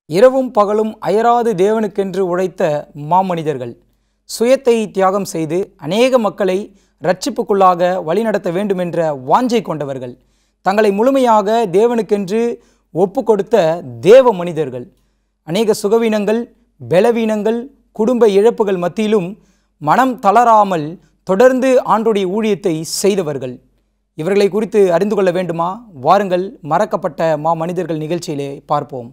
இரவும் பகலும் அயராது தேவனுக்கென்று உழைத்த மாமனிதர்கள் சுயத்தை தியாகம் செய்து அநேக மக்களை ரட்சிப்புக்குள்ளாக வழிநடத்த வேண்டுமென்ற வாஞ்சை கொண்டவர்கள் தங்களை முழுமையாக தேவனுக்கென்று ஒப்பு கொடுத்த தேவ மனிதர்கள் அநேக சுகவீனங்கள் பலவீனங்கள் குடும்ப இழப்புகள் மத்தியிலும் மனம் தளராமல் தொடர்ந்து ஆண்டுடைய ஊழியத்தை செய்தவர்கள் இவர்களை குறித்து அறிந்து கொள்ள வேண்டுமா வாருங்கள் மறக்கப்பட்ட மா மனிதர்கள் நிகழ்ச்சியிலே பார்ப்போம்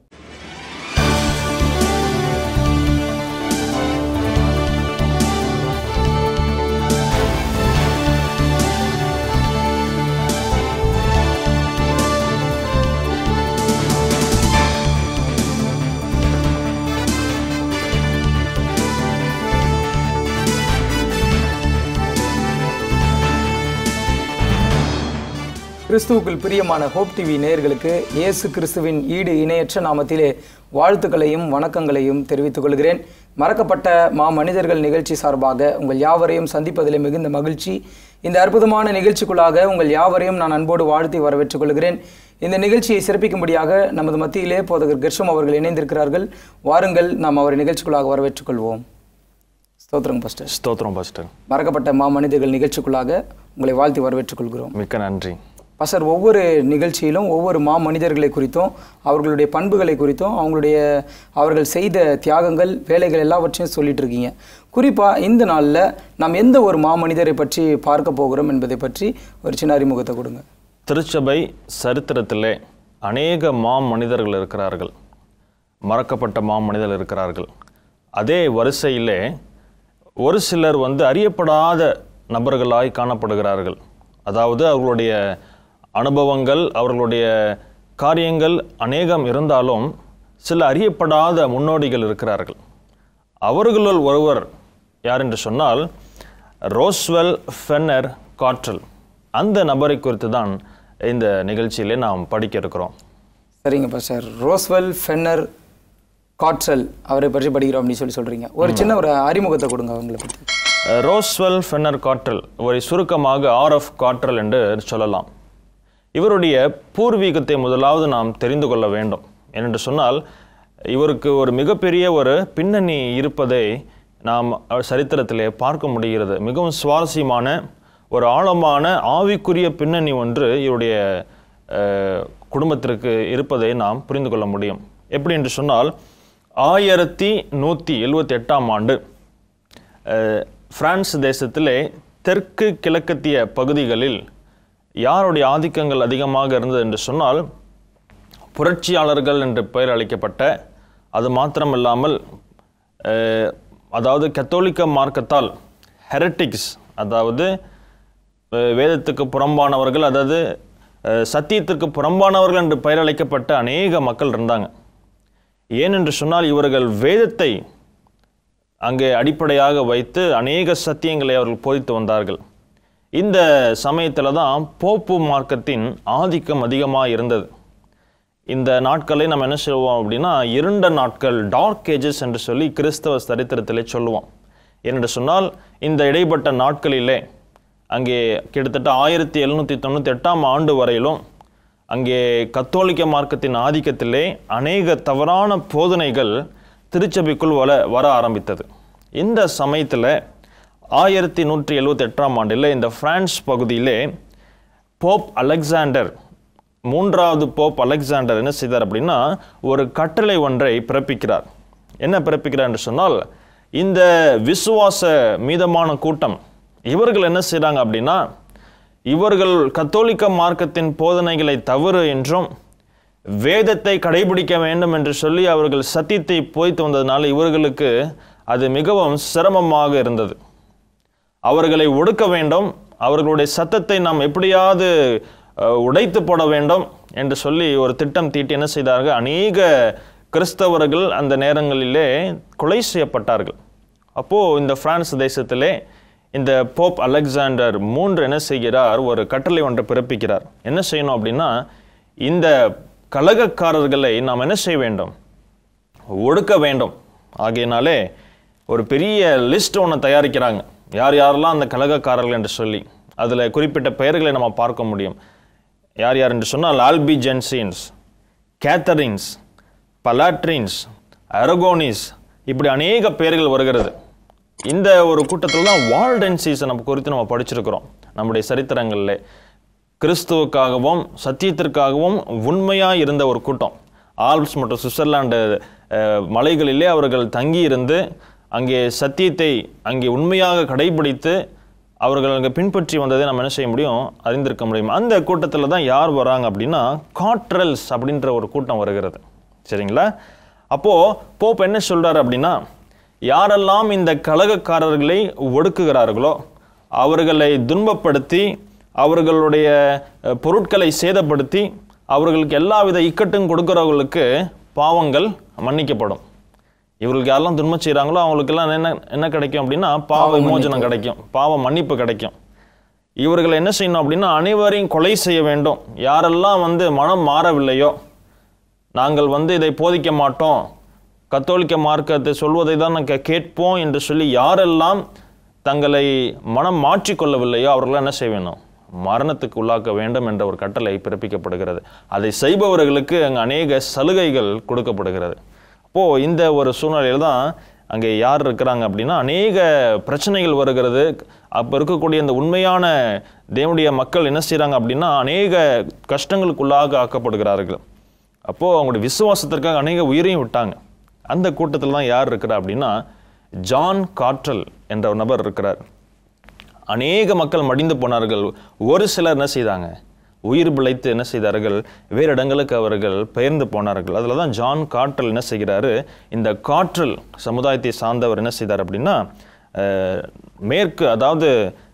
கிறிஸ்துவுக்குள் பிரியமான ஹோப் டிவி நேயர்களுக்கு இயேசு கிறிஸ்துவின் ஈடு இணையற்ற நாமத்திலே வாழ்த்துக்களையும் வணக்கங்களையும் தெரிவித்துக் கொள்கிறேன் மறக்கப்பட்ட மா மனிதர்கள் நிகழ்ச்சி சார்பாக உங்கள் யாவரையும் சந்திப்பதிலே மிகுந்த மகிழ்ச்சி இந்த அற்புதமான நிகழ்ச்சிக்குள்ளாக உங்கள் யாவரையும் நான் அன்போடு வாழ்த்தி வரவேற்றுக் கொள்கிறேன் இந்த நிகழ்ச்சியை சிறப்பிக்கும்படியாக நமது மத்தியிலே போதகர் கெர்ஷம் அவர்கள் இணைந்திருக்கிறார்கள் வாருங்கள் நாம் அவரை நிகழ்ச்சிக்குள்ளாக வரவேற்றுக் கொள்வோம் ஸ்தோத்திரம் பாஸ்டர் ஸ்தோத்திரம் பாஸ்டர் மறக்கப்பட்ட மா மனிதர்கள் நிகழ்ச்சிக்குள்ளாக உங்களை வாழ்த்தி வரவேற்றுக் கொள்கிறோம் மிக்க நன்றி பாஸ்டர் ஒவ்வொரு நிகழ்ச்சியிலும் ஒவ்வொரு மா மனிதர்களை குறித்தும் அவர்களுடைய பண்புகளை குறித்தும் அவங்களுடைய அவர்கள் செய்த தியாகங்கள் வேலைகள் எல்லாவற்றையும் சொல்லிட்டு இருக்கீங்க குறிப்பாக இந்த நாளில் நாம் எந்த ஒரு மா மனிதரை பற்றி பார்க்க போகிறோம் என்பதை பற்றி ஒரு சின்ன அறிமுகத்தை கொடுங்க திருச்சபை சரித்திரத்திலே அநேக மாம் மனிதர்கள் இருக்கிறார்கள் மறக்கப்பட்ட மாம் மனிதர்கள் இருக்கிறார்கள் அதே வரிசையிலே ஒரு சிலர் வந்து அறியப்படாத நபர்களாய் காணப்படுகிறார்கள் அதாவது அவர்களுடைய அனுபவங்கள் அவர்களுடைய காரியங்கள் அநேகம் இருந்தாலும் சில அறியப்படாத முன்னோடிகள் இருக்கிறார்கள் அவர்களுள் ஒருவர் யார் என்று சொன்னால் ரோஸ்வெல் ஃபென்னர் காற்றல் அந்த நபரை குறித்து தான் இந்த நிகழ்ச்சியிலே நாம் படிக்க இருக்கிறோம் சரிங்க பாஸ்டர் ரோஸ்வெல் ஃபென்னர் காட்ரல் அவரை பற்றி படிக்கிறோம் அப்படின்னு சொல்லி சொல்கிறீங்க ஒரு சின்ன ஒரு அறிமுகத்தை கொடுங்க அவங்களை பற்றி ரோஸ்வெல் ஃபென்னர் காற்றல் இவரை சுருக்கமாக ஆர்எஃப் காற்றல் என்று சொல்லலாம் இவருடைய பூர்வீகத்தை முதலாவது நாம் தெரிந்து கொள்ள வேண்டும் ஏனென்று சொன்னால் இவருக்கு ஒரு மிகப்பெரிய ஒரு பின்னணி இருப்பதை நாம் அவர் சரித்திரத்திலே பார்க்க முடிகிறது மிகவும் சுவாரஸ்யமான ஒரு ஆழமான ஆவிக்குரிய பின்னணி ஒன்று இவருடைய அஹ், குடும்பத்திற்கு இருப்பதை நாம் புரிந்து கொள்ள முடியும் எப்படி என்று சொன்னால் ஆயிரத்தி நூற்றி எழுவத்தி எட்டாம் ஆண்டு அஹ், பிரான்ஸ் தேசத்திலே தெற்கு கிழக்கத்திய பகுதிகளில் யாருடைய ஆதிக்கங்கள் அதிகமாக இருந்தது என்று சொன்னால் புரட்சியாளர்கள் என்று பெயர் அளிக்கப்பட்ட அது மாத்திரமில்லாமல் அஹ், அதாவது கத்தோலிக்க மார்க்கத்தால் ஹெரட்டிக்ஸ் அதாவது அஹ், வேதத்துக்கு புறம்பானவர்கள் அதாவது அஹ், சத்தியத்திற்கு புறம்பானவர்கள் என்று பெயர் அளிக்கப்பட்ட அநேக மக்கள் இருந்தாங்க ஏனென்று சொன்னால் இவர்கள் வேதத்தை அங்கே அடிப்படையாக வைத்து அநேக சத்தியங்களை அவர்கள் போதித்து வந்தார்கள் இந்த சமயத்தில் தான் போப்பு மார்க்கத்தின் ஆதிக்கம் அதிகமாக இருந்தது இந்த நாட்களை நம்ம என்ன சொல்லுவோம் அப்படின்னா இருண்ட நாட்கள் டார்க் ஏஜஸ் என்று சொல்லி கிறிஸ்தவ சரித்திரத்திலே சொல்லுவோம் ஏனென்று சொன்னால் இந்த இடைப்பட்ட நாட்களிலே அங்கே கிட்டத்தட்ட ஆயிரத்தி எழுநூற்றி தொண்ணூற்றி எட்டாம் ஆண்டு வரையிலும் அங்கே கத்தோலிக்க மார்க்கத்தின் ஆதிக்கத்திலே அநேக தவறான போதனைகள் திருச்சபைக்குள் வர வர ஆரம்பித்தது இந்த சமயத்தில் ஆயிரத்தி நூற்றி எழுவத்தி எட்டாம் ஆண்டில் இந்த பிரான்ஸ் பகுதியிலே போப் அலெக்சாண்டர் மூன்றாவது போப் அலெக்சாண்டர் என்ன செய்தார் அப்படின்னா ஒரு கட்டளை ஒன்றை பிறப்பிக்கிறார் என்ன பிறப்பிக்கிறார் என்று சொன்னால் இந்த விசுவாச மீதமான கூட்டம் இவர்கள் என்ன செய்கிறாங்க அப்படின்னா இவர்கள் கத்தோலிக்க மார்க்கத்தின் போதனைகளை தவறு என்றும் வேதத்தை கடைபிடிக்க வேண்டும் என்று சொல்லி அவர்கள் சத்தியத்தை போய்த்து வந்ததுனால இவர்களுக்கு அது மிகவும் சிரமமாக இருந்தது அவர்களை ஒடுக்க வேண்டும் அவர்களுடைய சத்தத்தை நாம் எப்படியாவது அஹ், உடைத்து போட வேண்டும் என்று சொல்லி ஒரு திட்டம் தீட்டி என்ன செய்தார்கள் அநேக கிறிஸ்தவர்கள் அந்த நேரங்களிலே கொலை செய்யப்பட்டார்கள் அப்போது இந்த பிரான்ஸ் தேசத்திலே இந்த போப் அலெக்சாண்டர் மூன்று என்ன செய்கிறார் ஒரு கட்டளை ஒன்றை பிறப்பிக்கிறார் என்ன செய்யணும் அப்படின்னா இந்த கலகக்காரர்களை நாம் என்ன செய்ய வேண்டும் ஒடுக்க வேண்டும் ஆகையினாலே ஒரு பெரிய லிஸ்ட் ஒன்று தயாரிக்கிறாங்க யார் யாரெல்லாம் அந்த கலகக்காரர்கள் என்று சொல்லி அதில் குறிப்பிட்ட பெயர்களை நம்ம பார்க்க முடியும் யார் யார் என்று சொன்னால் ஆல்பி ஜென்சின்ஸ் கேத்தரின்ஸ் பலாட்ரின்ஸ் அரகோனிஸ் இப்படி அநேக பெயர்கள் வருகிறது இந்த ஒரு கூட்டத்தில் தான் வால்டென்சிஸை நம்ம குறித்து நம்ம படிச்சிருக்கிறோம் நம்முடைய சரித்திரங்களில் கிறிஸ்துவுக்காகவும் சத்தியத்திற்காகவும் உண்மையாக இருந்த ஒரு கூட்டம் ஆல்ப்ஸ் மற்றும் சுவிட்சர்லாந்து அஹ், மலைகளிலே அவர்கள் தங்கியிருந்து அங்கே சத்தியத்தை அங்கே உண்மையாக கடைபிடித்து அவர்கள் அங்கே பின்பற்றி வந்ததை நம்ம என்ன செய்ய முடியும் அறிந்திருக்க முடியும் அந்த கூட்டத்தில் தான் யார் வராங்க அப்படின்னா காட்ரல்ஸ் அப்படின்ற ஒரு கூட்டம் வருகிறது சரிங்களா அப்போது போப் என்ன சொல்றாரு அப்படின்னா யாரெல்லாம் இந்த கலகக்காரர்களை ஒடுக்குகிறார்களோ அவர்களை துன்பப்படுத்தி அவர்களுடைய அஹ், பொருட்களை சேதப்படுத்தி அவர்களுக்கு எல்லாவித இக்கட்டும் கொடுக்கிறவர்களுக்கு பாவங்கள் மன்னிக்கப்படும் இவர்களுக்கு யாரெல்லாம் துன்பம் செய்கிறாங்களோ அவங்களுக்கெல்லாம் என்ன என்ன கிடைக்கும் அப்படின்னா பாவ விமோசனம் கிடைக்கும் பாவ மன்னிப்பு கிடைக்கும் இவர்களை என்ன செய்யணும் அப்படின்னா அனைவரையும் கொலை செய்ய வேண்டும் யாரெல்லாம் வந்து மனம் மாறவில்லையோ நாங்கள் வந்து இதை போதிக்க மாட்டோம் கத்தோலிக்க மார்க்கத்தை சொல்வதை தான் நாங்கள் கேட்போம் என்று சொல்லி யாரெல்லாம் தங்களை மனம் மாற்றிக்கொள்ளவில்லையோ அவர்களாம் என்ன செய்ய வேணும் மரணத்துக்கு உள்ளாக்க வேண்டும் என்ற ஒரு கட்டளை பிறப்பிக்கப்படுகிறது அதை செய்பவர்களுக்கு அங்கே அநேக சலுகைகள் கொடுக்கப்படுகிறது அப்போது இந்த ஒரு சூழ்நிலையில் தான் அங்கே யார் இருக்கிறாங்க அப்படின்னா அநேக பிரச்சனைகள் வருகிறது அப்போ இருக்கக்கூடிய இந்த உண்மையான தேவனுடைய மக்கள் என்ன செய்கிறாங்க அப்படின்னா அநேக கஷ்டங்களுக்குள்ளாக ஆக்கப்படுகிறார்கள் அப்போது அவங்களுடைய விசுவாசத்திற்காக அநேக உயிரையும் விட்டாங்க அந்த கூட்டத்தில் தான் யார் இருக்கிறா அப்படின்னா ஜான் காற்றல் என்ற ஒரு நபர் இருக்கிறார் அநேக மக்கள் மடிந்து போனார்கள் ஒரு சிலர் என்ன செய்தாங்க உயிர் பிழைத்து என்ன செய்தார்கள் வேறு இடங்களுக்கு அவர்கள் பெயர்ந்து போனார்கள் அதில் தான் ஜான் காற்றல் என்ன செய்கிறாரு இந்த காற்றல் சமுதாயத்தை சார்ந்தவர் என்ன செய்தார் அப்படின்னா அஹ், மேற்கு அதாவது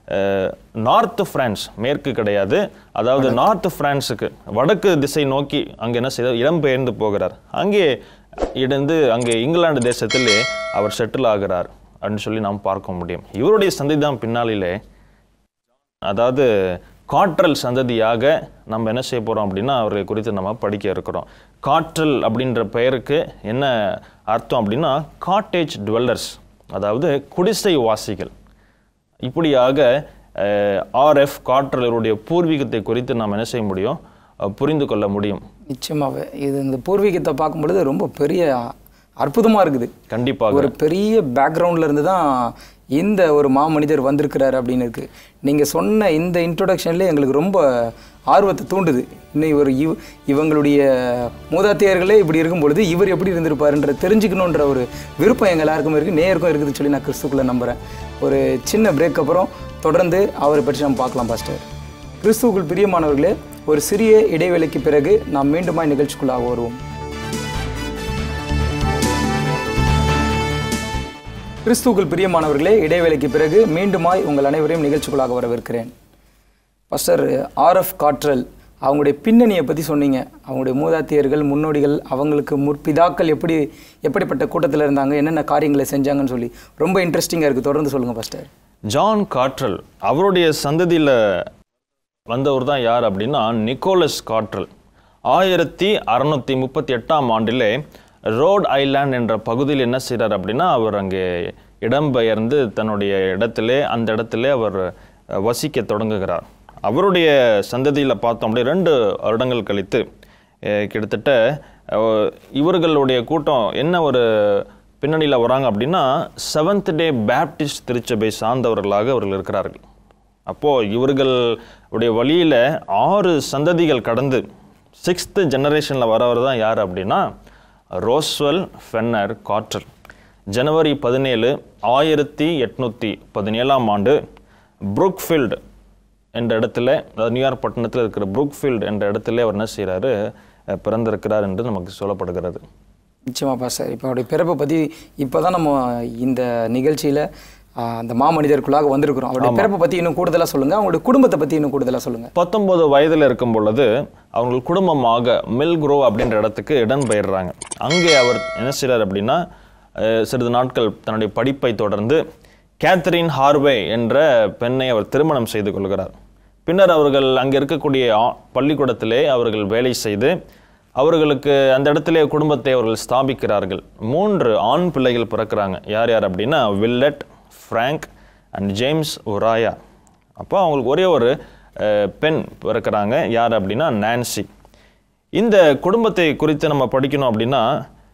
நார்த் பிரான்ஸ் மேற்கு கிடையாது அதாவது நார்த் பிரான்ஸுக்கு வடக்கு திசை நோக்கி அங்கே என்ன செய்தார் இடம்பெயர்ந்து போகிறார் அங்கே இடந்து அங்கே இங்கிலாந்து தேசத்திலே அவர் செட்டில் ஆகிறார் அப்படின்னு சொல்லி நாம் பார்க்க முடியும் இவருடைய சந்ததி தான் பின்னாளிலே அதாவது காற்றல் சந்ததியாக நம்ம என்ன செய்ய போகிறோம் அப்படின்னா அவர்களை குறித்து நம்ம படிக்க இருக்கிறோம் காற்றல் அப்படின்ற பெயருக்கு என்ன அர்த்தம் அப்படின்னா காட்டேஜ் டுவெல்லர்ஸ் அதாவது குடிசை வாசிகள் இப்படியாக ஆர்எஃப் காற்றலருடைய பூர்வீகத்தை குறித்து நாம் என்ன செய்ய முடியும் அஹ், புரிந்து கொள்ள முடியும் நிச்சயமாவே இது இந்த பூர்வீகத்தை பார்க்கும் பொழுது ரொம்ப பெரிய அற்புதமாக இருக்குது கண்டிப்பாக ஒரு பெரிய பேக்ரவுண்ட்ல இருந்து தான் இந்த ஒரு மாமனிதர் வந்திருக்கிறார் அப்படின்னு இருக்கு நீங்க சொன்ன இந்த இன்ட்ரோடக்ஷன்ல எங்களுக்கு ரொம்ப ஆர்வத்தை தூண்டுது இன்னும் இவர் இவ் இவங்களுடைய மூதாதையர்களே இப்படி இருக்கும் பொழுது இவர் எப்படி இருந்திருப்பாருன்ற தெரிஞ்சுக்கணுன்ற ஒரு விருப்பம் எங்க எல்லாருக்கும் இருக்கு நேருக்கும் இருக்குதுன்னு சொல்லி நான் கிறிஸ்துக்குள்ள நம்புறேன் ஒரு சின்ன பிரேக் அப்புறம் தொடர்ந்து அவரை பற்றி நம்ம பார்க்கலாம் பாஸ்டர் கிறிஸ்துவுக்குள் பிரியமானவர்களே ஒரு சிறிய இடைவேளைக்கு பிறகு நாம் மீண்டுமாய் நிகழ்ச்சிக்குள்ளாக வருவோம் கிறிஸ்துவுக்குள் பிரியமானவர்களே இடைவேளைக்கு பிறகு மீண்டுமாய் உங்கள் அனைவரையும் நிகழ்ச்சிக்குள்ளாக வரவேற்கிறேன் பாஸ்டர் ஆர்எஃப் காற்றல் அவங்களுடைய பின்னணியை பற்றி சொன்னீங்க அவங்களுடைய மூதாதையர்கள் முன்னோடிகள் அவங்களுக்கு முற்பிதாக்கள் எப்படி எப்படிப்பட்ட கூட்டத்தில் இருந்தாங்க என்னென்ன காரியங்களை செஞ்சாங்கன்னு சொல்லி ரொம்ப இன்ட்ரெஸ்டிங்காக இருக்குது தொடர்ந்து சொல்லுங்கள் பாஸ்டர் ஜான் காற்றல் அவருடைய சந்ததியில் வந்தவர் தான் யார் அப்படின்னா நிக்கோலஸ் காற்றல் ஆயிரத்தி அறநூற்றி முப்பத்தி எட்டாம் ஆண்டிலே ரோட் ஐலாண்ட் என்ற பகுதியில் என்ன செய்கிறார் அப்படின்னா அவர் அங்கே இடம்பெயர்ந்து தன்னுடைய இடத்திலே அந்த இடத்திலே அவர் அஹ், வசிக்க தொடங்குகிறார் அவருடைய சந்ததியில் பார்த்தோம் அப்படியே ரெண்டு வருடங்கள் கழித்து அஹ், கிட்டத்தட்ட அஹ், இவர்களுடைய கூட்டம் என்ன ஒரு பின்னணியில் வராங்க அப்படின்னா செவன்த் டே பேப்டிஸ்ட் திருச்சபை சார்ந்தவர்களாக அவர்கள் இருக்கிறார்கள் அப்போது இவர்களுடைய வழியில் ஆறு சந்ததிகள் கடந்து சிக்ஸ்த்து ஜெனரேஷனில் வரவர் தான் யார் அப்படின்னா ரோஸ்வெல் ஃபென்னர் காற்றல் ஜனவரி பதினேழு ஆயிரத்தி எட்நூற்றி பதினேழாம் ஆண்டு புரூக்ஃபீல்டு என்ற இடத்துல அதாவது நியூயார்க் பட்டணத்தில் இருக்கிற புரூக்ஃபீல்டு என்ற இடத்துல அவர் என்ன செய்கிறாரு பிறந்திருக்கிறார் என்று நமக்கு சொல்லப்படுகிறது நிச்சயமா பாஸ்டர் இப்போ அவருடைய பிறப்பை பற்றி இப்போ தான் நம்ம இந்த நிகழ்ச்சியில் அந்த மாமனிதருக்குள்ளாக வந்திருக்கிறோம் அவருடைய பிறப்பை பற்றி இன்னும் கூடுதலாக சொல்லுங்கள் அவங்களுடைய குடும்பத்தை பற்றி இன்னும் கூடுதலாக சொல்லுங்கள் பத்தொன்பது வயதில் இருக்கும் பொழுது அவங்க குடும்பமாக மில்க்ரோ அப்படின்ற இடத்துக்கு இடம்பெயர்றாங்க அங்கே அவர் என்ன செய்றார் அப்படின்னா அஹ், சிறிது நாட்கள் தன்னுடைய படிப்பை தொடர்ந்து கேத்தரின் ஹார்வே என்ற பெண்ணை அவர் திருமணம் செய்து கொள்கிறார் பின்னர் அவர்கள் அங்கே இருக்கக்கூடிய ஆ- பள்ளிக்கூடத்திலே அவர்கள் வேலை செய்து அவர்களுக்கு அந்த இடத்திலே குடும்பத்தை அவர்கள் ஸ்தாபிக்கிறார்கள் மூன்று ஆண் பிள்ளைகள் பிறக்கிறாங்க யார் யார் அப்படின்னா வில்லட் ஃப்ராங்க் அண்ட் ஜேம்ஸ் ஒராயா அப்போ அவங்களுக்கு ஒரே ஒரு அஹ், பெண் பிறக்கிறாங்க யார் அப்படின்னா நான்சி இந்த குடும்பத்தை குறித்து நம்ம படிக்கணும் அப்படின்னா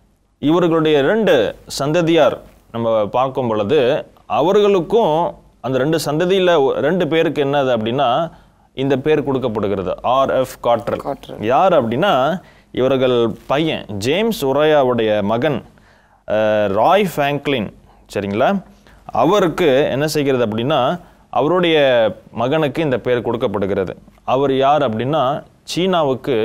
இவர்களுடைய ரெண்டு சந்ததியார் நம்ம பார்க்கும் பொழுது அவர்களுக்கும் அந்த ரெண்டு சந்ததியில் ரெண்டு பேருக்கு என்னது அப்படின்னா இந்த பேர் கொடுக்கப்படுகிறது ஆர்எஃப் காட்ரல் காட்ரல். யார் அப்படின்னா இவர்கள் பையன் ஜேம்ஸ் உரையாவுடைய மகன் அஹ், ராய் ஃபேங்க்லின் சரிங்களா அவருக்கு என்ன செய்கிறது அப்படின்னா அவருடைய மகனுக்கு இந்த பேர் கொடுக்கப்படுகிறது அவர் யார் அப்படின்னா சீனாவுக்கு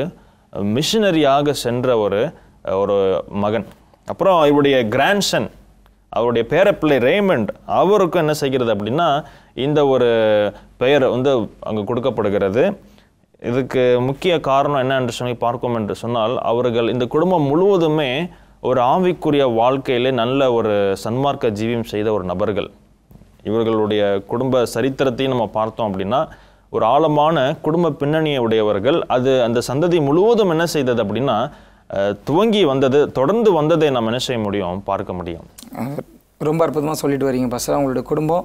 மிஷினரியாக சென்ற ஒரு ஒரு மகன் அப்புறம் இவருடைய கிராண்ட்சன் அவருடைய பேரப்பிள்ளை ரேமண்ட் அவருக்கும் என்ன செய்கிறது அப்படின்னா இந்த ஒரு பெயர் வந்து அங்கே கொடுக்கப்படுகிறது இதுக்கு முக்கிய காரணம் என்ன என்று சொல்லி பார்க்கும் என்று சொன்னால் அவர்கள் இந்த குடும்பம் முழுவதுமே ஒரு ஆவிக்குரிய வாழ்க்கையிலே நல்ல ஒரு சன்மார்க்க ஜீவியம் செய்த ஒரு நபர்கள் இவர்களுடைய குடும்ப சரித்திரத்தையும் நம்ம பார்த்தோம் அப்படின்னா ஒரு ஆழமான குடும்ப பின்னணியை உடையவர்கள் அது அந்த சந்ததி முழுவதும் என்ன செய்தது அப்படின்னா அஹ், துவங்கி வந்தது தொடர்ந்து வந்ததை நம்ம என்ன செய்ய முடியும் பார்க்க முடியும் அஹ் ரொம்ப அற்புதமாக சொல்லிட்டு வரீங்க பஸ்ஸர் அவங்களுடைய குடும்பம்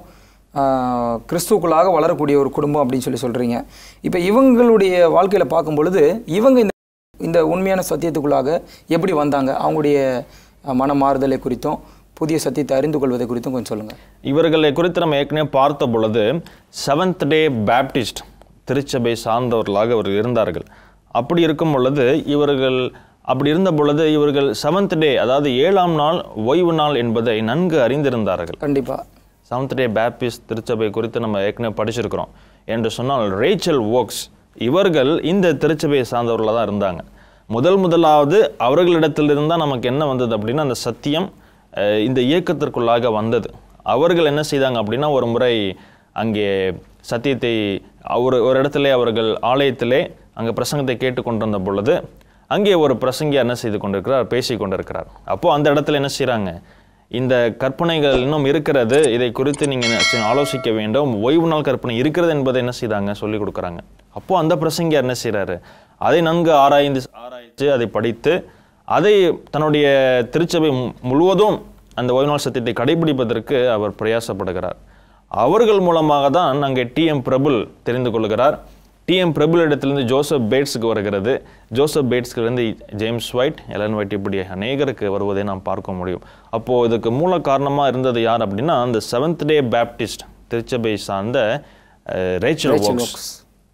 ஆஹ், கிறிஸ்துவுக்குள்ளாக வளரக்கூடிய ஒரு குடும்பம் அப்படின்னு சொல்லி சொல்கிறீங்க இப்போ இவங்களுடைய வாழ்க்கையில் பார்க்கும் பொழுது இவங்க இந்த இந்த உண்மையான சத்தியத்துக்குள்ளாக எப்படி வந்தாங்க அவங்களுடைய அஹ், மன மாறுதலை குறித்தும் புதிய சத்தியத்தை அறிந்து கொள்வதை குறித்தும் கொஞ்சம் சொல்லுங்கள் இவர்களை குறித்து நம்ம ஏற்கனவே பார்த்த பொழுது செவன்த் டே பேப்டிஸ்ட் திருச்சபை சார்ந்தவர்களாக அவர்கள் இருந்தார்கள் அப்படி இருக்கும் பொழுது இவர்கள் அப்படி இருந்த பொழுது இவர்கள் செவன்த் டே அதாவது ஏழாம் நாள் ஓய்வு நாள் என்பதை நன்கு அறிந்திருந்தார்கள் கண்டிப்பாக செவன்த் டே பேப்டிஸ்ட் திருச்சபை குறித்து நம்ம ஏற்கனவே படிச்சிருக்கிறோம் என்று சொன்னால் ரேச்சல் ஒர்க்ஸ் இவர்கள் இந்த திருச்சபையை சார்ந்தவர்களாக தான் இருந்தாங்க முதல் முதலாவது அவர்களிடத்திலிருந்து தான் நமக்கு என்ன வந்தது அப்படின்னா அந்த சத்தியம் அஹ், இந்த இயக்கத்திற்குள்ளாக வந்தது அவர்கள் என்ன செய்தாங்க அப்படின்னா ஒரு முறை அங்கே சத்தியத்தை ஒரு ஒரு இடத்துல அவர்கள் ஆலயத்திலே அங்கே பிரசங்கத்தை கேட்டுக்கொண்டிருந்த பொழுது அங்கே ஒரு பிரசங்கி என்ன செய்து கொண்டிருக்கிறார் பேசி கொண்டிருக்கிறார் அப்போ அந்த இடத்துல என்ன செய்றாங்க இந்த கற்பனைகள் இன்னும் இருக்கிறது இதை குறித்து நீங்கள் ஆலோசிக்க வேண்டும் ஓய்வு நாள் கற்பனை இருக்கிறது என்பதை என்ன செய்தாங்க சொல்லி கொடுக்குறாங்க அப்போ அந்த பிரசங்கியார் என்ன செய்றாரு அதை நன்கு ஆராய்ந்து ஆராய்ச்சி அதை படித்து அதை தன்னுடைய திருச்சபை மு- முழுவதும் அந்த ஓய்வு நாள் சத்தியத்தை கடைபிடிப்பதற்கு அவர் பிரயாசப்படுகிறார் அவர்கள் மூலமாக தான் அங்கே டிஎம் பிரபுல் தெரிந்து கொள்கிறார் டிஎம் பிரபுல் இடத்திலிருந்து ஜோசப் பேட்ஸுக்கு வருகிறது ஜோசப் பேட்ஸ்கிலிருந்து ஜேம்ஸ் ஒயிட் எலன் ஒயிட் இப்படி அநேகருக்கு வருவதை நாம் பார்க்க முடியும் அப்போது இதுக்கு மூல காரணமாக இருந்தது யார் அப்படின்னா அந்த செவன்த் டே பேப்டிஸ்ட் திருச்சபை சார்ந்த அஹ், ரேச்சல் ஒர்க்ஸ்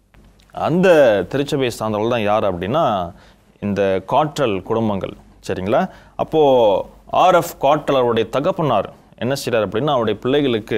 அந்த திருச்சபை சார்ந்தவர்கள் தான் யார் அப்படின்னா இந்த காற்றல் குடும்பங்கள் சரிங்களா அப்போது ஆர்எஃப் காற்றல் அவருடைய தகப்பனார் என்ன செய்றார் அப்படின்னா அவருடைய பிள்ளைகளுக்கு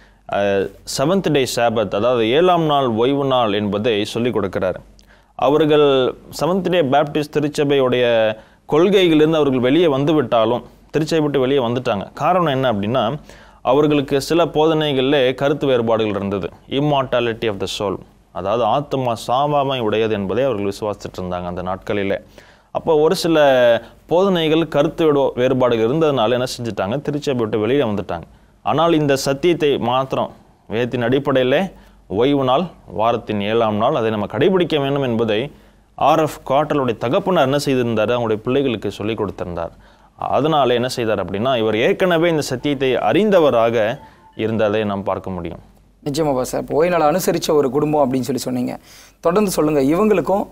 செவன்த் டே சாபத் அதாவது ஏழாம் நாள் ஓய்வு நாள் என்பதை சொல்லிக் கொடுக்கிறார் அவர்கள் செவன்த் டே பேப்டிஸ்ட் திருச்சபையுடைய கொள்கைகளிலிருந்து அவர்கள் வெளியே வந்து விட்டாலும் திருச்சபை விட்டு வெளியே வந்துட்டாங்க காரணம் என்ன அப்படின்னா அவர்களுக்கு சில போதனைகளிலே கருத்து வேறுபாடுகள் இருந்தது இம்மார்டாலிட்டி ஆஃப் த சோல் அதாவது ஆத்மா சாவாமை உடையது என்பதை அவர்கள் விசுவாசிச்சுட்டு இருந்தாங்க அந்த நாட்களிலே அப்போ ஒரு சில போதனைகள் கருத்து வேடு- வேறுபாடுகள் இருந்ததுனால என்ன செஞ்சுட்டாங்க திருச்சபை விட்டு வெளியே வந்துட்டாங்க ஆனால் இந்த சத்தியத்தை மாத்திரம் வேதத்தின் அடிப்படையிலே ஓய்வு நாள் வாரத்தின் ஏழாம் நாள் அதை நம்ம கடைபிடிக்க வேண்டும் என்பதை ஆர்எஃப் காட்டலுடைய தகப்பனார் என்ன செய்திருந்தார் அவங்களுடைய பிள்ளைகளுக்கு சொல்லிக் கொடுத்திருந்தார் அதனால என்ன செய்தார் அப்படின்னா இவர் ஏற்கனவே இந்த சத்தியத்தை அறிந்தவராக இருந்ததை நாம் பார்க்க முடியும் நிச்சயமா பாஸ் இப்போ ஓய்வு நாள் அனுசரித்த ஒரு குடும்பம் அப்படின்னு சொல்லி சொன்னீங்க தொடர்ந்து சொல்லுங்கள் இவங்களுக்கும்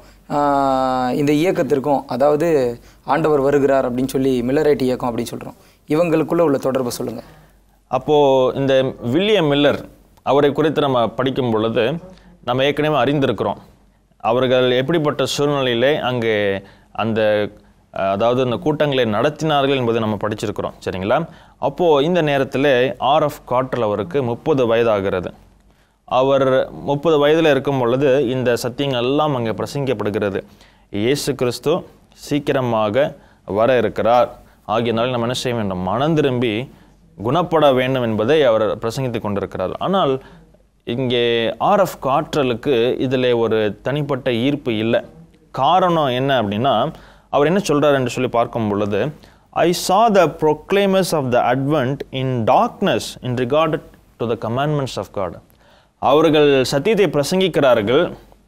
ஆஹ், இந்த இயக்கத்திற்கும் அதாவது ஆண்டவர் வருகிறார் அப்படின்னு சொல்லி மில்லரைட் இயக்கம் அப்படின்னு சொல்கிறோம் இவங்களுக்குள்ள உள்ள தொடர்பை சொல்லுங்கள் அப்போது இந்த வில்லியம் மில்லர் அவரை குறித்து நம்ம படிக்கும் பொழுது நம்ம ஏற்கனவே அறிந்திருக்கிறோம் அவர்கள் எப்படிப்பட்ட சூழ்நிலையிலே அங்கே அந்த அஹ், அதாவது அந்த கூட்டங்களை நடத்தினார்கள் என்பதை நம்ம படிச்சிருக்கிறோம் சரிங்களா அப்போது இந்த நேரத்தில் ஆர்எஃப் காற்றல் அவருக்கு முப்பது வயதாகிறது அவர் முப்பது வயதில் இருக்கும் பொழுது இந்த சத்தியங்கள் எல்லாம் அங்கே பிரசங்கிக்கப்படுகிறது இயேசு கிறிஸ்து சீக்கிரமாக வர இருக்கிறார் ஆகியனால நம்ம என்ன செய்ய வேண்டும் மனம் திரும்பி குணப்பட வேண்டும் என்பதை அவர் பிரசங்கித்துக் கொண்டிருக்கிறார் ஆனால் இங்கே ஆர்எஃப் காற்றலுக்கு இதில் ஒரு தனிப்பட்ட ஈர்ப்பு இல்லை காரணம் என்ன அப்படின்னா அவர் என்ன சொல்றார் என்று சொல்லி பார்க்கும் பொழுது ஐ saw the proclaimers of the advent in darkness in regard to the commandments of God அவர்கள் சத்தியத்தை பிரசங்கிக்கிறார்கள்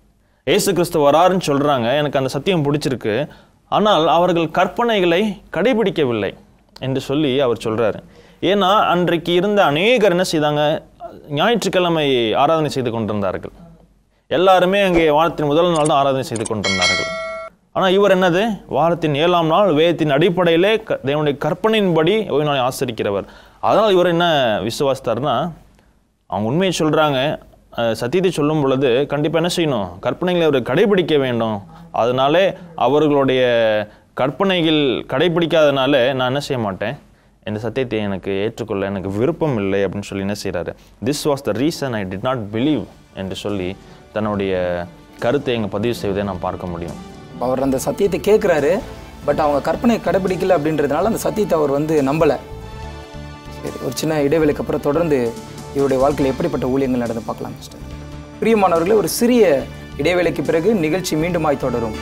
இயேசு கிறிஸ்து வராருன்னு சொல்றாங்க எனக்கு அந்த சத்தியம் பிடிச்சிருக்கு ஆனால் அவர்கள் கற்பனைகளை கடைபிடிக்கவில்லை என்று சொல்லி அவர் சொல்றாரு ஏன்னா அன்றைக்கு இருந்த அநேகர் என்ன செய்தாங்க ஞாயிற்றுக்கிழமை ஆராதனை செய்து கொண்டிருந்தார்கள் எல்லாருமே அங்கே வாரத்தின் முதல் நாள் தான் ஆராதனை செய்து கொண்டிருந்தார்கள் ஆனால் இவர் என்னது வாரத்தின் ஏழாம் நாள் வேதத்தின் அடிப்படையிலே க தேவனுடைய கற்பனையின்படி ஓய்வு நாளை ஆசரிக்கிறவர் அதனால் இவர் என்ன விசுவாசித்தார்னா அவங்க உண்மையை சொல்கிறாங்க சத்தியத்தை சொல்லும் பொழுது கண்டிப்பாக என்ன செய்யணும் கற்பனைகளை அவர் கடைபிடிக்க வேண்டும் அதனாலே அவர்களுடைய கற்பனைகள் கடைபிடிக்காதனால நான் என்ன செய்ய மாட்டேன் இந்த சத்தியத்தை எனக்கு ஏற்றுக்கொள்ள எனக்கு விருப்பம் இல்லை அப்படின்னு சொல்லி என்ன செய்கிறாரு this was the reason I did not believe என்று சொல்லி தன்னுடைய கருத்தை இங்கே பதிவு செய்வதை நாம் பார்க்க முடியும் அவர் அந்த சத்தியத்தை கேட்குறாரு பட் அவங்க கற்பனை கடைபிடிக்கல அப்படின்றதுனால அந்த சத்தியத்தை அவர் வந்து நம்பலை சரி ஒரு சின்ன இடைவேளைக்கு அப்புறம் தொடர்ந்து இவருடைய வாழ்க்கையில் எப்படிப்பட்ட ஊழியங்கள் நடந்து பார்க்கலாம் மிஸ்டர் பிரியமானவர்களே ஒரு சிறிய இடைவேளைக்கு பிறகு நிகழ்ச்சி மீண்டுமாய் தொடரும்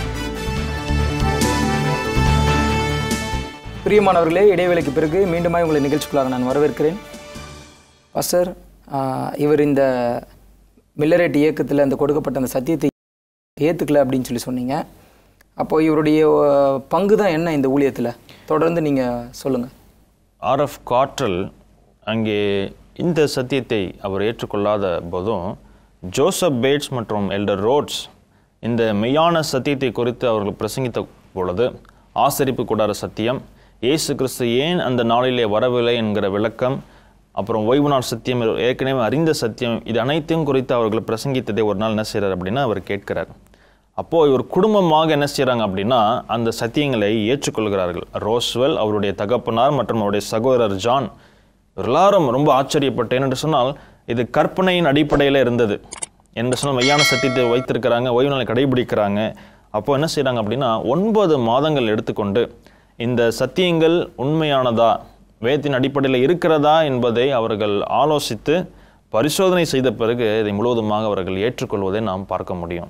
பிரியமானவர்களே இடைவேளைக்கு பிறகு மீண்டுமாய் உங்களை நிகழ்ச்சிக்குள்ளாக நான் வரவேற்கிறேன் பாஸ்டர் ஆஹ், இவர் இந்த மில்லரேட் இயக்கத்தில் அந்த கொடுக்கப்பட்ட அந்த சத்தியத்தை ஏற்றுக்கல அப்படின்னு சொல்லி சொன்னீங்க அப்போ இவருடைய அஹ், பங்கு தான் என்ன இந்த ஊழியத்தில் தொடர்ந்து நீங்கள் சொல்லுங்கள் ஆர்எஃப் காற்றல் அங்கே இந்த சத்தியத்தை அவர் ஏற்றுக்கொள்ளாத போதும் ஜோசப் பேட்ஸ் மற்றும் எல்டர் ரோட்ஸ் இந்த மெய்யான சத்தியத்தை குறித்து அவர்கள் பிரசங்கித்த பொழுது ஆசரிப்பு கூடார சத்தியம் இயேசு கிறிஸ்து ஏன் அந்த நாளிலே வரவில்லை என்கிற விளக்கம் அப்புறம் ஓய்வு நாள் சத்தியம் ஏற்கனவே அறிந்த சத்தியம் இது அனைத்தையும் குறித்து அவர்கள் பிரசங்கித்ததை ஒரு நாள் என்ன செய்கிறார் அப்படின்னா அவர் கேட்கிறார் அப்போது இவர் குடும்பமாக என்ன செய்கிறாங்க அப்படின்னா அந்த சத்தியங்களை ஏற்றுக்கொள்கிறார்கள் ரோஸ்வெல் அவருடைய தகப்பனார் மற்றும் அவருடைய சகோதரர் ஜான் இவர் எல்லாரும் ரொம்ப ஆச்சரியப்பட்டேன் என்று சொன்னால் இது கற்பனையின் அடிப்படையில் இருந்தது என்று சொன்னால் மெய்யான சத்தியத்தை வைத்திருக்கிறாங்க ஓய்வு நாளை கடைபிடிக்கிறாங்க அப்போ என்ன செய்கிறாங்க அப்படின்னா ஒன்பது மாதங்கள் எடுத்துக்கொண்டு இந்த சத்தியங்கள் உண்மையானதா வேதத்தின் அடிப்படையில் இருக்கிறதா என்பதை அவர்கள் ஆலோசித்து பரிசோதனை செய்த பிறகு இதை முழுவதுமாக அவர்கள் ஏற்றுக்கொள்வதை நாம் பார்க்க முடியும்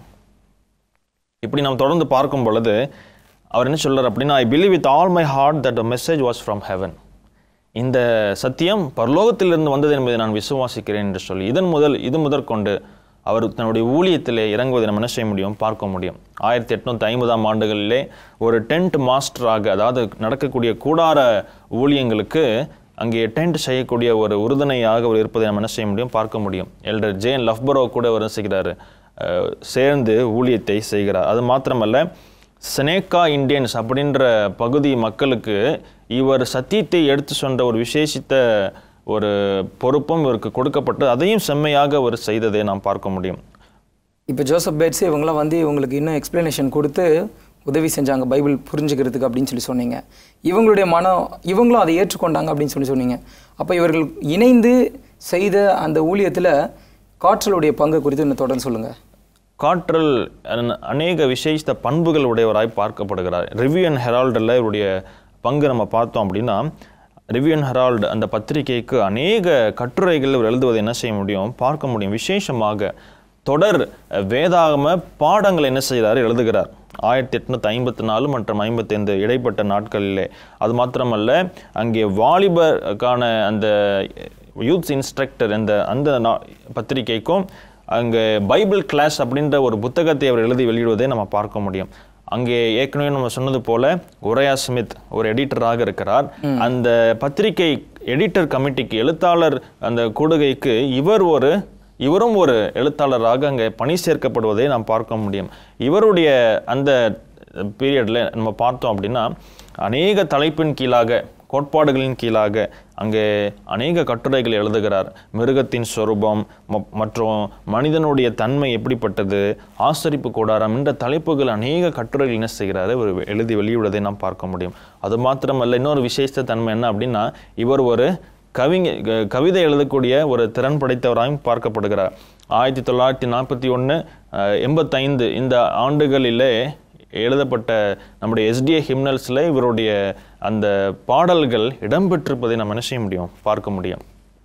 இப்படி நாம் தொடர்ந்து பார்க்கும் பொழுது அவர் என்ன சொல்றார் அப்படின்னா I believe with all my heart that a message was from heaven இந்த சத்தியம் பரலோகத்திலிருந்து வந்தது என்பதை நான் விசுவாசிக்கிறேன் என்று சொல்லி இதன் முதல் இது முதற்கொண்டு அவர் தன்னுடைய ஊழியத்திலே இறங்குவதை நம்ம என்ன செய்ய முடியும் பார்க்க முடியும் ஆயிரத்தி எட்நூற்றி ஐம்பதாம் ஆண்டுகளிலே ஒரு டென்ட் மாஸ்டராக அதாவது நடக்கக்கூடிய கூடார ஊழியங்களுக்கு அங்கே டென்ட் செய்யக்கூடிய ஒரு உறுதுணையாக அவர் இருப்பதை நம்ம என்ன செய்ய முடியும் பார்க்க முடியும் எல்டர் ஜேன் லஃபரோ கூட அவர் என்ன செய்கிறாரு அஹ், சேர்ந்து ஊழியத்தை செய்கிறார் அது மாத்திரமல்ல செனேக்கா இந்தியன்ஸ் அப்படின்ற பகுதி மக்களுக்கு இவர் சத்தியத்தை எடுத்து சொன்ன ஒரு விசேஷித்த ஒரு பொறுப்பும் இவருக்கு கொடுக்கப்பட்டு அதையும் செம்மையாக அவர் செய்ததை நாம் பார்க்க முடியும் இப்போ ஜோசப் பேட்ஸ் இவங்களாம் வந்து இவங்களுக்கு இன்னும் எக்ஸ்ப்ளனேஷன் கொடுத்து உதவி செஞ்சாங்க பைபிள் புரிஞ்சுக்கிறதுக்கு அப்படின்னு சொல்லி சொன்னீங்க இவங்களுடைய மனம் இவங்களும் அதை ஏற்றுக்கொண்டாங்க அப்படின்னு சொல்லி சொன்னீங்க அப்போ இவர்கள் இணைந்து செய்த அந்த ஊழியத்தில் காற்றலுடைய பங்கு குறித்து இன்னும் தொடர்ந்து சொல்லுங்கள் காற்றல் அன- அநேக விசேஷித்த பண்புகள் உடையவராய் பார்க்கப்படுகிறார் ரிவ்யூ அண்ட் ஹெரால்டில் இவருடைய பங்கு நம்ம பார்த்தோம் அப்படின்னா ரிவ்யூ அண்ட் ஹெரால்டு அந்த பத்திரிகைக்கு அநேக கட்டுரைகள் இவர் எழுதுவதை என்ன செய்ய முடியும் பார்க்க முடியும் விசேஷமாக தொடர் அஹ், வேதாகம பாடங்களை என்ன செய்கிறார் எழுதுகிறார் ஆயிரத்தி எட்நூற்றி ஐம்பத்தி நாலு மற்றும் ஐம்பத்தைந்து இடைப்பட்ட நாட்களிலே அது மாத்திரமல்ல அங்கே வாலிபருக்கான அந்த யூத் இன்ஸ்ட்ரக்டர் அந்த அந்த நா- பத்திரிகைக்கும் அங்கே பைபிள் கிளாஸ் அப்படின்ற ஒரு புத்தகத்தை அவர் எழுதி வெளியிடுவதை நம்ம பார்க்க முடியும் அங்கே ஏற்கனவே நம்ம சொன்னது போல ஒரையா ஸ்மித் ஒரு எடிட்டராக இருக்கிறார் அந்த பத்திரிகை எடிட்டர் கமிட்டிக்கு எழுத்தாளர் அந்த கூடுகைக்கு இவர் ஒரு இவரும் ஒரு எழுத்தாளராக அங்கே பணி சேர்க்கப்படுவதை நாம் பார்க்க முடியும் இவருடைய அந்த பீரியடில் நம்ம பார்த்தோம் அப்படின்னா அநேக தலைப்பின் கீழாக கோட்பாடுகளின் கீழாக அங்கே அநேக கட்டுரைகள் எழுதுகிறார் மிருகத்தின் சொரூபம் ம- மற்றும் மனிதனுடைய தன்மை எப்படிப்பட்டது ஆசரிப்பு கூடாரம் என்ற தலைப்புகள் அநேக கட்டுரைகள் என்ன செய்கிறாரு இவர் எழுதி வெளியிடுவதை நாம் பார்க்க முடியும் அது மாத்திரமல்ல இன்னொரு விசேஷ தன்மை என்ன அப்படின்னா இவர் ஒரு கவிஞ க- கவிதை எழுதக்கூடிய ஒரு திறன் படைத்தவராயும் பார்க்கப்படுகிறார் ஆயிரத்தி தொள்ளாயிரத்தி நாற்பத்தி ஒன்று எண்பத்தைந்து இந்த ஆண்டுகளிலே எழுதப்பட்ட நம்முடைய எஸ்டிஏ ஹிம்னல்ஸில் இவருடைய அந்த பாடல்கள் இடம்பெற்றிருப்பதை நம்ம என்ன செய்ய முடியும் பார்க்க முடியும்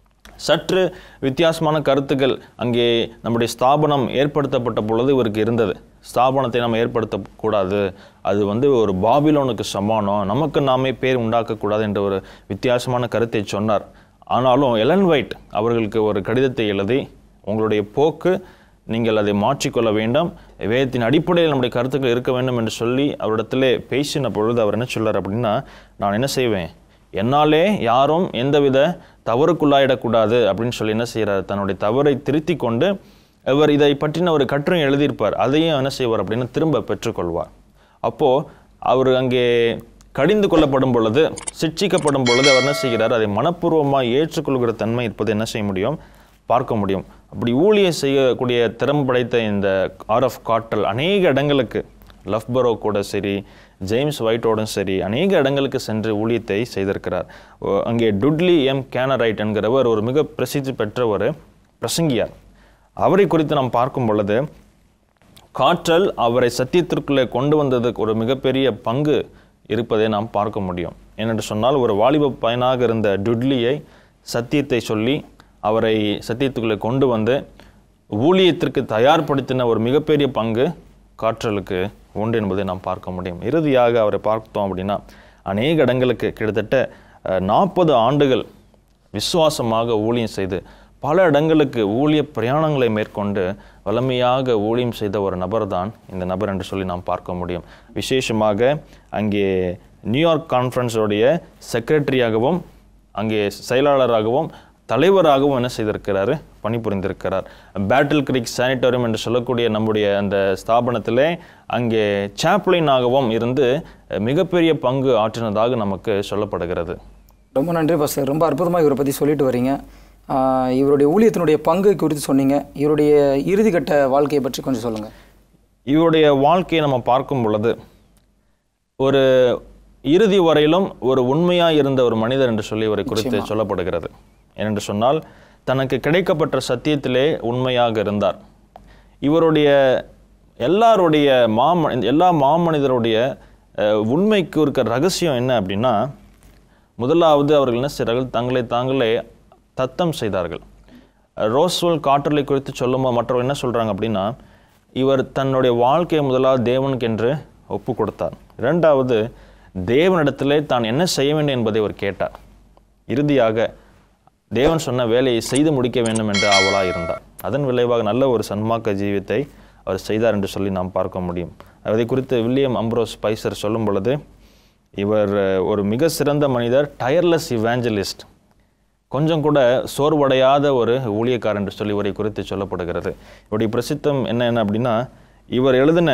சற்று வித்தியாசமான கருத்துக்கள் அங்கே நம்முடைய ஸ்தாபனம் ஏற்படுத்தப்பட்ட பொழுது இவருக்கு இருந்தது ஸ்தாபனத்தை நம்ம ஏற்படுத்தக்கூடாது அது வந்து ஒரு பாபிலோனுக்கு சமானம் நமக்கு நாமே பேர் உண்டாக்கக்கூடாது என்ற ஒரு வித்தியாசமான கருத்தை சொன்னார் ஆனாலும் எலன் வைட் அவர்களுக்கு ஒரு கடிதத்தை எழுதி உங்களுடைய போக்கு நீங்கள் அதை மாற்றிக்கொள்ள வேண்டாம் வேதத்தின் அடிப்படையில் நம்முடைய கருத்துக்கள் இருக்க வேண்டும் என்று சொல்லி அவரிடத்திலே பேசின பொழுது அவர் என்ன சொல்றார் அப்படின்னா நான் என்ன செய்வேன் என்னாலே யாரும் எந்தவித தவறுக்குள்ளாயிடக்கூடாது அப்படின்னு சொல்லி என்ன செய்கிறார் தன்னுடைய தவறை திருத்தி கொண்டு இவர் இதை பற்றின ஒரு கட்டுரை எழுதியிருப்பார் அதையும் என்ன செய்வார் அப்படின்னா திரும்ப பெற்றுக்கொள்வார் அப்போது அவர் அங்கே கடிந்து கொள்ளப்படும் பொழுது சிட்சிக்கப்படும் பொழுது அவர் என்ன செய்கிறார் அதை மனப்பூர்வமாக ஏற்றுக்கொள்கிற தன்மை இருப்பது என்ன செய்ய முடியும் பார்க்க முடியும் அப்படி ஊழியம் செய்யக்கூடிய திறமை படைத்த இந்த ஆர் ஆஃப் காட்டல் அநேக இடங்களுக்கு லஃப்பரோ கூட சரி ஜேம்ஸ் ஒயிட்டோடும் சரி அநேக இடங்களுக்கு சென்று ஊழியத்தை செய்திருக்கிறார் ஓ, அங்கே டுட்லி எம் கேனரைட் என்கிறவர் ஒரு மிக பிரசித்தி பெற்ற ஒரு பிரசங்கியார் அவரை குறித்து நாம் பார்க்கும் பொழுது காற்றல் அவரை சத்தியத்திற்குள்ளே கொண்டு வந்ததுக்கு ஒரு மிகப்பெரிய பங்கு இருப்பதை நாம் பார்க்க முடியும் ஏனென்று சொன்னால் ஒரு வாலிப பையனாக இருந்த டுட்லியை சத்தியத்தை சொல்லி அவரை சத்தியத்துக்குள்ளே கொண்டு வந்து ஊழியத்திற்கு தயார்படுத்தின ஒரு மிகப்பெரிய பங்கு காற்றலுக்கு உண்டு என்பதை நாம் பார்க்க முடியும் இறுதியாக அவரை பார்த்தோம் அப்படின்னா அநேக இடங்களுக்கு கிட்டத்தட்ட நாற்பது ஆண்டுகள் விசுவாசமாக ஊழியம் செய்து பல இடங்களுக்கு ஊழிய பிரயாணங்களை மேற்கொண்டு வலிமையாக ஊழியம் செய்த ஒரு நபர் தான் இந்த நபர் என்று சொல்லி நாம் பார்க்க முடியும் விசேஷமாக அங்கே நியூயார்க் கான்ஃபரன்ஸோடைய செக்ரட்டரியாகவும் அங்கே செயலாளராகவும் தலைவராகவும் என்ன செய்திருக்கிறாரு பணிபுரிந்திருக்கிறார் பேட்டில் கிரிக் சானிட்டோரியம் என்று சொல்லக்கூடிய நம்முடைய அந்த ஸ்தாபனத்திலே அங்கே சாப்ளினாகவும் இருந்து மிகப்பெரிய பங்கு ஆற்றினதாக நமக்கு சொல்லப்படுகிறது ரொம்ப நன்றி பாஸ்டர் ரொம்ப அற்புதமாக இவரை பற்றி சொல்லிட்டு வரீங்க ஆஹ் இவருடைய ஊழியத்தினுடைய பங்கு குறித்து சொன்னீங்க இவருடைய இறுதிக்கட்ட வாழ்க்கையை பற்றி கொஞ்சம் சொல்லுங்கள் இவருடைய வாழ்க்கையை நம்ம பார்க்கும் பொழுது ஒரு இறுதி வரையிலும் ஒரு உண்மையாக இருந்த ஒரு மனிதர் என்று சொல்லி இவரை குறித்து சொல்லப்படுகிறது ஏனென்று சொன்னால் தனக்கு கிடைக்கப்பட்ட சத்தியத்திலே உண்மையாக இருந்தார் இவருடைய எல்லாருடைய மாம எல்லா மாமனிதருடைய அஹ், உண்மைக்கு இருக்கிற ரகசியம் என்ன அப்படின்னா முதலாவது அவர்கள் என்ன செய்கிறார்கள் தங்களை தாங்களே தத்தம் செய்தார்கள் ரோஸ்வெல் காற்றலை குறித்து சொல்லும்போது மற்றவர்கள் என்ன சொல்கிறாங்க அப்படின்னா இவர் தன்னுடைய வாழ்க்கையை முதலாவது தேவனுக்கு என்று ஒப்பு கொடுத்தார் இரண்டாவது தேவனிடத்திலே தான் என்ன செய்ய வேண்டும் என்பதை அவர் கேட்டார் இறுதியாக தேவன் சொன்ன வேலையை செய்து முடிக்க வேண்டும் என்று ஆவலாக இருந்தார் அதன் விளைவாக நல்ல ஒரு சன்மார்க்க ஜீவியத்தை அவர் செய்தார் என்று சொல்லி நாம் பார்க்க முடியும் அதை குறித்து வில்லியம் அம்ப்ரோஸ் பைசர் சொல்லும் பொழுது இவர் அஹ், ஒரு மிக சிறந்த மனிதர் டயர்லெஸ் இவாஞ்சலிஸ்ட் கொஞ்சம் கூட சோர்வடையாத ஒரு ஊழியக்காரர் என்று சொல்லி இவரை குறித்து சொல்லப்படுகிறது இவருடைய பிரசித்தம் என்ன என்ன அப்படின்னா இவர் எழுதின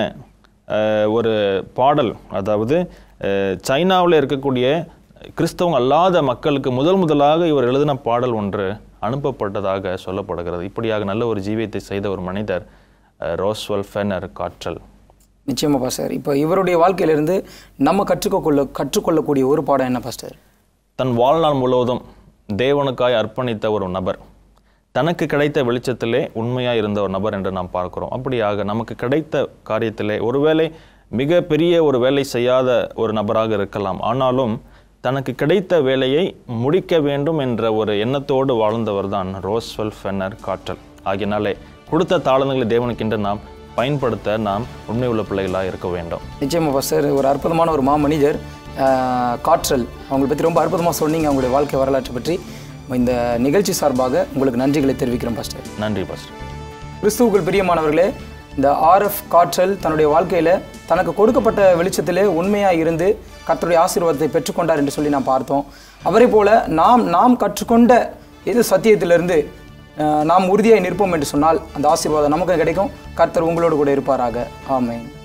அஹ், ஒரு பாடல் அதாவது அஹ், சைனாவில் இருக்கக்கூடிய கிறிஸ்தவங்க அல்லாத மக்களுக்கு முதல் முதலாக இவர் எழுதின பாடல் ஒன்று அனுப்பப்பட்டதாக சொல்லப்படுகிறது இப்படியாக நல்ல ஒரு ஜீவியத்தை செய்த ஒரு மனிதர் அஹ், ரோஸ்வெல் ஃபெனர் காற்றல் நிச்சயமா பாஸ்டர் இப்போ இவருடைய வாழ்க்கையிலிருந்து நம்ம கற்றுக்கொள்ள கற்றுக்கொள்ளக்கூடிய ஒரு பாடம் என்ன பாஸ்டர் தன் வாழ்நாள் முழுவதும் தேவனுக்காய் அர்ப்பணித்த ஒரு நபர் தனக்கு கிடைத்த வெளிச்சத்திலே உண்மையாக இருந்த ஒரு நபர் என்று நாம் பார்க்கிறோம் அப்படியாக நமக்கு கிடைத்த காரியத்திலே ஒருவேளை மிக பெரிய ஒரு வேலை செய்யாத ஒரு நபராக இருக்கலாம் ஆனாலும் தனக்கு கிடைத்த வேலையை முடிக்க வேண்டும் என்ற ஒரு எண்ணத்தோடு வாழ்ந்தவர் தான் ரோஸ்வெல் ஃபென்னர் காற்றல் ஆகியனாலே கொடுத்த தாளங்களை தேவனுக்கென்று நாம் பயன்படுத்த நாம் உண்மை உள்ள பிள்ளைகளாக இருக்க வேண்டும் நிச்சயமா பாஸ்டர் ஒரு அற்புதமான ஒரு மாமனிதர் ஆஹ், காற்றல் அவங்களை பற்றி ரொம்ப அற்புதமாக சொன்னீங்க அவங்களுடைய வாழ்க்கை வரலாற்றை பற்றி இந்த நிகழ்ச்சி சார்பாக உங்களுக்கு நன்றிகளை தெரிவிக்கிறோம் பாஸ்டர் நன்றி பாஸ்டர் கிறிஸ்துவுக்குள் பிரியமானவர்களே இந்த ஆர்எஃப் காற்றல் தன்னுடைய வாழ்க்கையில் தனக்கு கொடுக்கப்பட்ட வெளிச்சத்திலே உண்மையாக இருந்து கர்த்தருடைய ஆசீர்வாதத்தை பெற்றுக்கொண்டார் என்று சொல்லி நாம் பார்த்தோம் அவரை போல நாம் நாம் கற்றுக்கொண்ட எது சத்தியத்திலிருந்து அஹ், நாம் உறுதியாய் நிற்போம் என்று சொன்னால் அந்த ஆசீர்வாதம் நமக்கு கிடைக்கும் கர்த்தர் உங்களோடு கூட இருப்பாராக ஆமென்